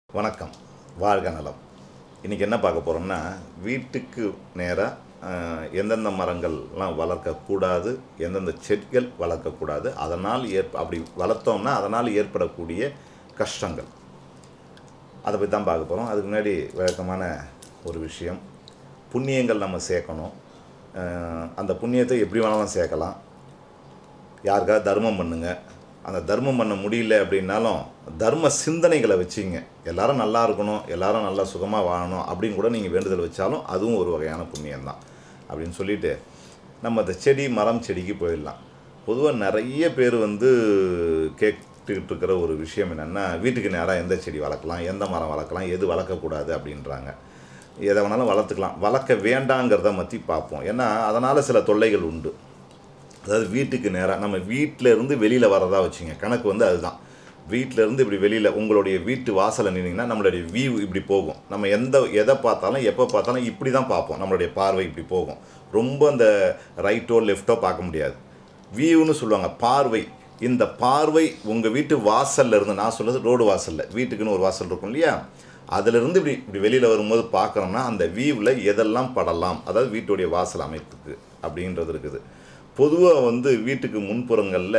வணக்கம் வாழ்க நலம் இன்றைக்கி என்ன பார்க்க போகிறோம்னா வீட்டுக்கு நேராக எந்தெந்த மரங்கள்லாம் வளர்க்கக்கூடாது எந்தெந்த செடிகள் வளர்க்கக்கூடாது அதனால் ஏற்ப அப்படி வளர்த்தோம்னா அதனால் ஏற்படக்கூடிய கஷ்டங்கள் அதை பற்றி தான் பார்க்க போகிறோம் அதுக்கு முன்னாடி விளக்கமான ஒரு விஷயம் புண்ணியங்கள் நம்ம சேர்க்கணும் அஹ், அந்த புண்ணியத்தை எப்படி வேணாலும் சேர்க்கலாம் யாருக்காவது தர்மம் பண்ணுங்க அந்த தர்மம் பண்ண முடியல அப்படின்னாலும் தர்ம சிந்தனைகளை வச்சிங்க எல்லாரும் நல்லா இருக்கணும் எல்லாரும் நல்லா சுகமாக வாழணும் அப்படின்னு கூட நீங்கள் வேண்டுதல் வச்சாலும் அதுவும் ஒரு வகையான புண்ணியம்தான் அப்படின்னு சொல்லிட்டு நம்ம இந்த செடி மரம் செடிக்கு போயிடலாம் பொதுவாக நிறைய பேர் வந்து கேட்டுக்கிட்டு இருக்கிற ஒரு விஷயம் என்னென்னா வீட்டுக்கு நேராக எந்த செடி வளர்க்கலாம் எந்த மரம் வளர்க்கலாம் எது வளர்க்கக்கூடாது அப்படின்றாங்க எதை வேணாலும் வளர்த்துக்கலாம் வளர்க்க வேண்டாங்கிறத பற்றி பார்ப்போம் ஏன்னா அதனால் சில தொல்லைகள் உண்டு அதாவது வீட்டுக்கு நேராக நம்ம வீட்டில் இருந்து வெளியில் வரதா வச்சுங்க கணக்கு வந்து அதுதான் வீட்டில் இருந்து இப்படி வெளியில் உங்களுடைய வீட்டு வாசலில் நின்னீங்கன்னா நம்மளுடைய வியூ இப்படி போகும் நம்ம எந்த எதை பார்த்தாலும் எப்போ பார்த்தாலும் இப்படி தான் பார்ப்போம் நம்மளுடைய பார்வை இப்படி போகும் ரொம்ப அந்த ரைட்டோ லெஃப்ட்டோ பார்க்க முடியாது வியூன்னு சொல்லுவாங்க பார்வை இந்த பார்வை உங்கள் வீட்டு வாசல்ல இருந்து நான் சொல்றது ரோடு வாசலில் வீட்டுக்குன்னு ஒரு வாசல் இருக்கும் இல்லையா அதிலிருந்து இப்படி இப்படி வெளியில் வரும்போது பார்க்குறோம்னா அந்த வியூவில் எதெல்லாம் படலாம் அதாவது வீட்டுடைய வாசல் அமைப்புக்கு அப்படின்றது இருக்குது பொதுவாக வந்து வீட்டுக்கு முன்புறங்களில்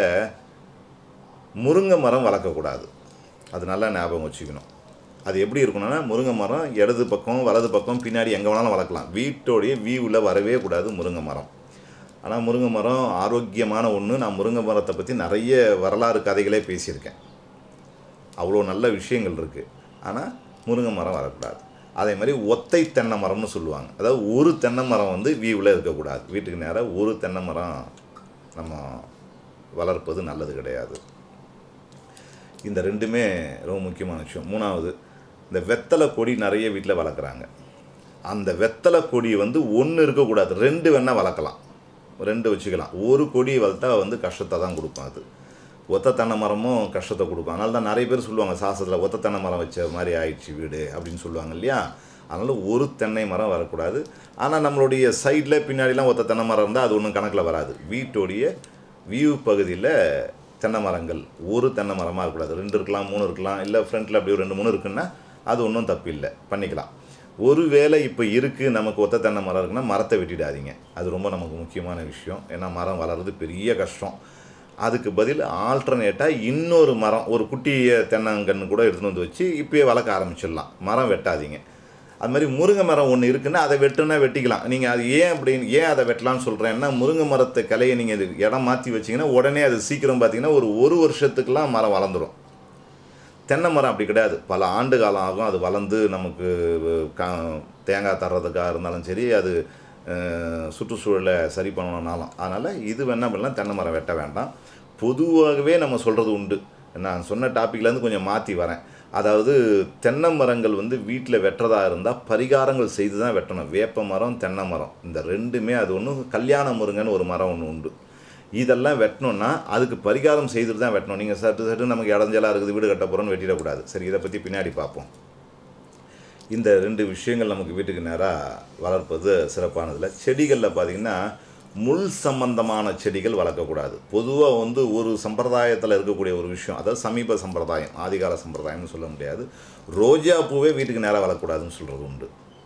முருங்கை மரம் வளர்க்கக்கூடாது அது நல்லா ஞாபகம் வச்சுக்கணும் அது எப்படி இருக்கணும்னா முருங்கை மரம் இடது பக்கம் வலது பக்கம் பின்னாடி எங்கே வேணாலும் வளர்க்கலாம் வீட்டோடைய வியூவில் வரவே கூடாது முருங்கை மரம் ஆனால் முருங்கை மரம் ஆரோக்கியமான ஒன்று நான் முருங்கை மரத்தை பற்றி நிறைய வரலாறு கதைகளே பேசியிருக்கேன் அவ்வளோ நல்ல விஷயங்கள் இருக்குது ஆனால் முருங்கை மரம் வரக்கூடாது அதே மாதிரி ஒத்தை தென்னை மரம்னு சொல்லுவாங்க அதாவது ஒரு தென்னை மரம் வந்து வியூவில் இருக்கக்கூடாது வீட்டுக்கு நேராக ஒரு தென்னை மரம் நம்ம வளர்ப்பது நல்லது கிடையாது இந்த ரெண்டுமே ரொம்ப முக்கியமான விஷயம் மூணாவது இந்த வெத்தலை கொடி நிறைய வீட்டில் வளர்க்குறாங்க அந்த வெத்தலை கொடி வந்து ஒன்று இருக்கக்கூடாது ரெண்டு வேணால் வளர்க்கலாம் ரெண்டு வச்சுக்கலாம் ஒரு கொடி வளர்த்தா வந்து கஷ்டத்தை தான் கொடுக்கும் அது ஒத்த தென்னை மரமும் கஷ்டத்தை கொடுக்கும் அதனால தான் நிறைய பேர் சொல்லுவாங்க சாஸ்திரத்தில் ஒத்த தென்னை மரம் வச்ச மாதிரி ஆயிடுச்சு வீடு அப்படின்னு சொல்லுவாங்க இல்லையா அதனால் ஒரு தென்னை மரம் வரக்கூடாது ஆனால் நம்மளுடைய சைடில் பின்னாடிலாம் ஒத்த தென்னை மரம் இருந்தால் அது ஒன்றும் கணக்கில் வராது வீட்டோடைய வியூ பகுதியில் தென்னை மரங்கள் ஒரு தென்னை மரமாக இருக்கக்கூடாது ரெண்டு இருக்கலாம் மூணு இருக்கலாம் இல்லை ஃப்ரண்ட்டில் அப்படியே ஒரு ரெண்டு மூணு இருக்குன்னா அது ஒன்றும் தப்பு இல்லை பண்ணிக்கலாம் ஒருவேளை இப்போ இருக்குது நமக்கு ஒத்த தென்னை மரம் இருக்குன்னா மரத்தை வெட்டிடாதீங்க அது ரொம்ப நமக்கு முக்கியமான விஷயம் ஏன்னா மரம் வளர்றது பெரிய கஷ்டம் அதுக்கு பதில் ஆல்டர்னேட்டாக இன்னொரு மரம் ஒரு குட்டிய தென்னங்கன்று கூட எடுத்துகிட்டு வந்து வச்சு இப்பயே வளர்க்க ஆரம்பிச்சிடலாம் மரம் வெட்டாதீங்க அது மாதிரி முருங்கை மரம் ஒன்று இருக்குன்னா அதை வெட்டுனா வெட்டிக்கலாம் நீங்கள் அது ஏன் அப்படின்னு ஏன் அதை வெட்டலாம்னு சொல்கிறேன்னா முருங்கை மரத்தை கிளையை நீங்கள் இது இடம் மாற்றி வச்சிங்கன்னா உடனே அது சீக்கிரம் பார்த்தீங்கன்னா ஒரு ஒரு வருஷத்துக்குலாம் மரம் வளர்ந்துடும் தென்னை மரம் அப்படி கிடையாது பல ஆண்டு காலம் ஆகும் அது வளர்ந்து நமக்கு கா தேங்காய் தர்றதுக்காக இருந்தாலும் சரி அது அஹ், சுற்றுச்சூழலை சரி பண்ணணும்னாலும் அதனால் இது வேணா பண்ணலாம் தென்னை மரம் வெட்ட வேண்டாம் பொதுவாகவே நம்ம சொல்கிறது உண்டு நான் சொன்ன டாப்பிக்லேருந்து கொஞ்சம் மாற்றி வரேன் அதாவது தென்னை மரங்கள் வந்து வீட்டில் வெட்டுறதா இருந்தால் பரிகாரங்கள் செய்து தான் வெட்டணும் வேப்ப மரம் தென்னை மரம் இந்த ரெண்டுமே அது ஒன்று கல்யாண முருங்கன்னு ஒரு மரம் ஒன்று உண்டு இதெல்லாம் வெட்டணும்னா அதுக்கு பரிகாரம் செய்துட்டு தான் வெட்டணும் நீங்கள் சட்டு சட்டு நமக்கு இடைஞ்சலாக இருக்குது வீடு கட்ட போகிறோன்னு வெட்டிடக்கூடாது சரி இதை பற்றி பின்னாடி பார்ப்போம் இந்த ரெண்டு விஷயங்கள் நமக்கு வீட்டுக்கு நேராக வளர்ப்பது சிறப்பானதில் செடிகளில் பார்த்திங்கன்னா முள் சம்பந்தமான செடிகள் வளர்க்கக்கூடாது பொதுவாக வந்து ஒரு சம்பிரதாயத்தில் இருக்கக்கூடிய ஒரு விஷயம் அதாவது சமீப சம்பிரதாயம் ஆதிகால சம்பிரதாயம்னு சொல்ல முடியாது ரோஜா பூவே வீட்டுக்கு நேராக வளர்க்கக்கூடாதுன்னு சொல்கிறது உண்டு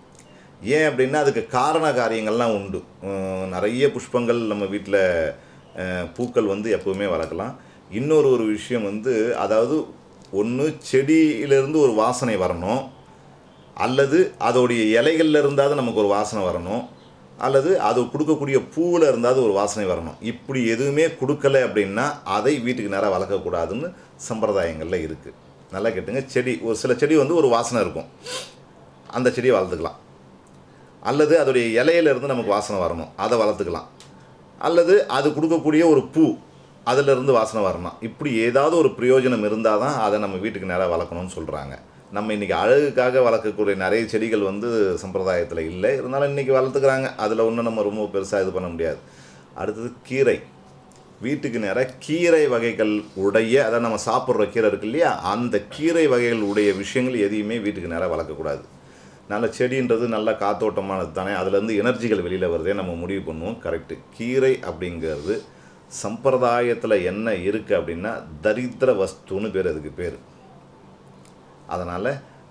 ஏன் அப்படின்னா அதுக்கு காரண காரியங்கள்லாம் உண்டு உம், நிறைய புஷ்பங்கள் நம்ம வீட்டில் பூக்கள் வந்து எப்போவுமே வளர்க்கலாம் இன்னொரு ஒரு விஷயம் வந்து அதாவது ஒன்று செடியிலேருந்து ஒரு வாசனை வரணும் அல்லது அதோடைய இலைகள்ல இருந்தாவது நமக்கு ஒரு வாசனை வரணும் அல்லது அது கொடுக்கக்கூடிய பூவில் இருந்தாவது ஒரு வாசனை வரணும் இப்படி எதுவுமே கொடுக்கல அப்படின்னா அதை வீட்டுக்கு நேராக வளர்க்கக்கூடாதுன்னு சம்பிரதாயங்களில் இருக்குது நல்லா கேட்டுங்க செடி ஒரு சில செடி வந்து ஒரு வாசனை இருக்கும் அந்த செடியை வளர்த்துக்கலாம் அல்லது அதோடைய இலையில இருந்து நமக்கு வாசனை வரணும் அதை வளர்த்துக்கலாம் அல்லது அது கொடுக்கக்கூடிய ஒரு பூ அதிலிருந்து வாசனை வரணும் இப்படி ஏதாவது ஒரு பிரயோஜனம் இருந்தால் தான் அதை நம்ம வீட்டுக்கு நேராக வளர்க்கணும்னு சொல்கிறாங்க நம்ம இன்றைக்கி அழகுக்காக வளர்க்கக்கூடிய நிறைய செடிகள் வந்து சம்பிரதாயத்தில் இல்லை இருந்தாலும் இன்றைக்கி வளர்த்துக்கிறாங்க அதில் ஒன்றும் நம்ம ரொம்ப பெருசாக இது பண்ண முடியாது அடுத்தது கீரை வீட்டுக்கு நேராக கீரை வகைகள் உடைய அதாவது நம்ம சாப்பிட்ற கீரை இருக்கு இல்லையா அந்த கீரை வகைகள் உடைய விஷயங்கள் எதையுமே வீட்டுக்கு நேராக வளர்க்கக்கூடாது நல்ல செடின்றது நல்ல காத்தோட்டமானது தானே அதுலேருந்து எனர்ஜிகள் வெளியில் வருதே நம்ம முடிவு பண்ணுவோம் கரெக்டு கீரை அப்படிங்கிறது சம்பிரதாயத்தில் என்ன இருக்குது அப்படின்னா தரித்திர வஸ்துன்னு பேர் அதுக்கு பேர் அதனால்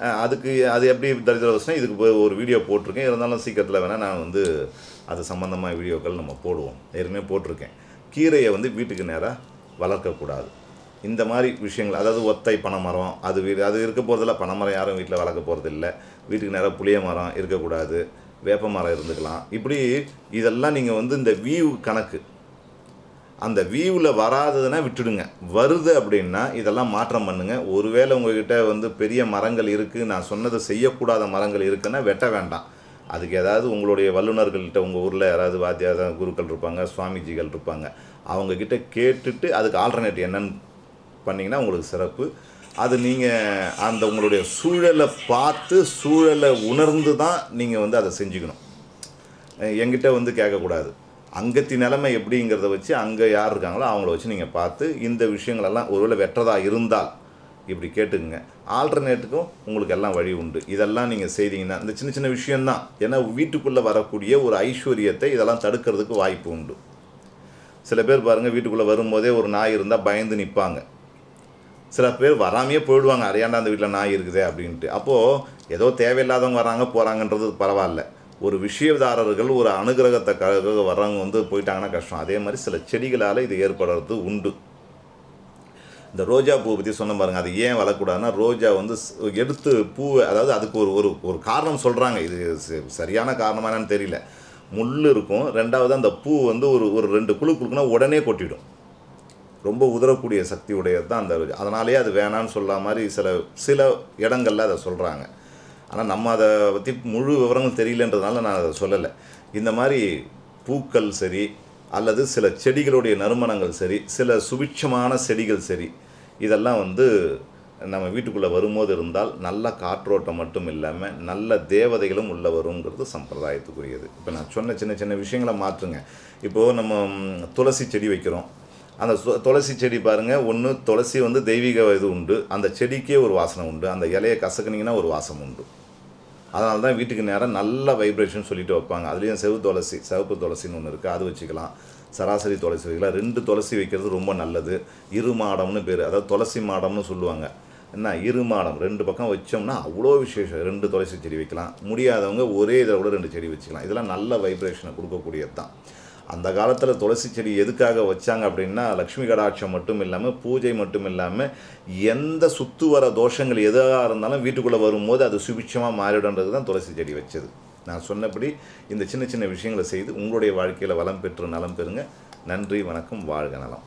அஹ் அதுக்கு அது எப்படி தரித்திரவசனம் இதுக்கு இப்போ ஒரு வீடியோ போட்டிருக்கேன் இருந்தாலும் சீக்கிரத்தில் வேணால் நான் வந்து அது சம்மந்தமாக வீடியோக்கள் நம்ம போடுவோம் ஏற்கனவே போட்டிருக்கேன் கீரையை வந்து வீட்டுக்கு நேராக வளர்க்கக்கூடாது இந்த மாதிரி விஷயங்கள் அதாவது ஒத்தை பனைமரம் அது வீ அது இருக்க போகிறதில்ல பனைமரம் யாரும் வீட்டில் வளர்க்க போகிறது இல்லை வீட்டுக்கு நேராக புளிய மரம் இருக்கக்கூடாது வேப்ப மரம் இருந்துக்கலாம் இப்படி இதெல்லாம் நீங்கள் வந்து இந்த வியூ கணக்கு அந்த வியூவில் வராததுன்னா விட்டுடுங்க வருது அப்படின்னா இதெல்லாம் மாற்றம் பண்ணுங்க ஒருவேளை உங்ககிட்ட வந்து பெரிய மரங்கள் இருக்குது நான் சொன்னது செய்யக்கூடாத மரங்கள் இருக்குன்னா வெட்ட வேண்டாம் அதுக்கு ஏதாவது உங்களுடைய வல்லுநர்கள்கிட்ட உங்கள் ஊரில் யாராவது வாத்தியார குருக்கள் இருப்பாங்க சுவாமிஜிகள் இருப்பாங்க அவங்கக்கிட்ட கேட்டுட்டு அதுக்கு ஆல்டர்னேட் என்னன்னு பண்ணிங்கன்னா உங்களுக்கு சிறப்பு அது நீங்கள் அந்த உங்களுடைய சூழலை பார்த்து சூழலை உணர்ந்து தான் நீங்கள் வந்து அதை செஞ்சுக்கணும் அஹ் என்கிட்ட வந்து கேட்கக்கூடாது அங்கத்தி நிலைமை எப்படிங்கிறத வச்சு அங்கே யார் இருக்காங்களோ அவங்கள வச்சு நீங்கள் பார்த்து இந்த விஷயங்களெல்லாம் ஒருவேளை வெற்றதா இருந்தால் இப்படி கேட்டுக்குங்க ஆல்டர்னேட்டுக்கும் உங்களுக்கு எல்லாம் வழி உண்டு இதெல்லாம் நீங்கள் செய்தீங்கன்னா இந்த சின்ன சின்ன விஷயம்தான் ஏன்னா வீட்டுக்குள்ளே வரக்கூடிய ஒரு ஐஸ்வர்யத்தை இதெல்லாம் தடுக்கிறதுக்கு வாய்ப்பு உண்டு சில பேர் பாருங்கள் வீட்டுக்குள்ளே வரும்போதே ஒரு நாய் இருந்தால் பயந்து நிற்பாங்க சில பேர் வராமையே போயிடுவாங்க அரையாண்டா அந்த வீட்டில் நாய் இருக்குதே அப்படின்ட்டு அப்போது ஏதோ தேவையில்லாதவங்க வராங்க போகிறாங்கன்றது பரவாயில்ல ஒரு விஷயதாரர்கள் ஒரு அனுகிரகத்தை க வர்றவங்க வந்து போயிட்டாங்கன்னா கஷ்டம் அதே மாதிரி சில செடிகளால் இது ஏற்படுறது உண்டு இந்த ரோஜா பூ பற்றி சொன்ன பாருங்க அது ஏன் வளரக்கூடாதுன்னா ரோஜா வந்து ஸ்- எடுத்து பூவை அதாவது அதுக்கு ஒரு ஒரு ஒரு காரணம் சொல்கிறாங்க இது ச- சரியான காரணமா என்னன்னு தெரியல முள் இருக்கும் ரெண்டாவது அந்த பூ வந்து ஒரு ஒரு ரெண்டு குழு குழுக்குனா உடனே கொட்டிடும் ரொம்ப உதறக்கூடிய சக்தி உடையது தான் அந்த ரோஜா அதனாலேயே அது வேணான்னு சொல்ல மாதிரி சில சில இடங்கள்ல அதை சொல்கிறாங்க ஆனால் நம்ம அதை பற்றி முழு விவரங்கள் தெரியலன்றதுனால நான் அதை சொல்லலை இந்த மாதிரி பூக்கள் சரி அல்லது சில செடிகளுடைய நறுமணங்கள் சரி சில சுபிட்சமான செடிகள் சரி இதெல்லாம் வந்து நம்ம வீட்டுக்குள்ளே வரும்போது இருந்தால் நல்ல காற்றோட்டம் மட்டும் இல்லாமல் நல்ல தேவதைகளும் உள்ள வருங்கிறது சம்பிரதாயத்துக்குரியது இப்போ நான் சொன்ன சின்ன சின்ன விஷயங்களை மாற்றுங்க இப்போது நம்ம ம், துளசி செடி வைக்கிறோம் அந்த சு- துளசி செடி பாருங்கள் ஒன்று துளசி வந்து தெய்வீக இது உண்டு அந்த செடிக்கே ஒரு வாசனை உண்டு அந்த இலையை கசக்குனீங்கன்னா ஒரு வாசம் உண்டு அதனால தான் வீட்டுக்கு நேரம் நல்ல வைப்ரேஷன் சொல்லிட்டு வைப்பாங்க அதுலேயும் செவு துளசி சிவப்பு துளசின்னு ஒன்று இருக்குது அது வச்சுக்கலாம் சராசரி துளசி வைக்கலாம் ரெண்டு துளசி வைக்கிறது ரொம்ப நல்லது இரு மாடம்னு பேர் அதாவது துளசி மாடம்னு சொல்லுவாங்க என்ன இரு மாடம் ரெண்டு பக்கம் வச்சோம்னா அவ்வளோ விசேஷம் ரெண்டு துளசி செடி வைக்கலாம் முடியாதவங்க ஒரே இதில் கூட ரெண்டு செடி வச்சுக்கலாம் இதெல்லாம் நல்ல வைப்ரேஷனை கொடுக்கக்கூடியது தான் அந்த காலத்தில் துளசி செடி எதுக்காக வச்சாங்க அப்படின்னா லக்ஷ்மி கடாட்சம் மட்டும் இல்லாமல் பூஜை மட்டும் இல்லாமல் எந்த சுத்து வர தோஷங்கள் எதாக இருந்தாலும் வீட்டுக்குள்ளே வரும்போது அது சுபிட்சமாக மாறிடுன்றது தான் துளசி செடி வச்சது நான் சொன்னபடி இந்த சின்ன சின்ன விஷயங்களை செய்து உங்களுடைய வாழ்க்கையில் வளம் பெற்று நலம் பெறுங்க நன்றி வணக்கம் வாழ்க நலம்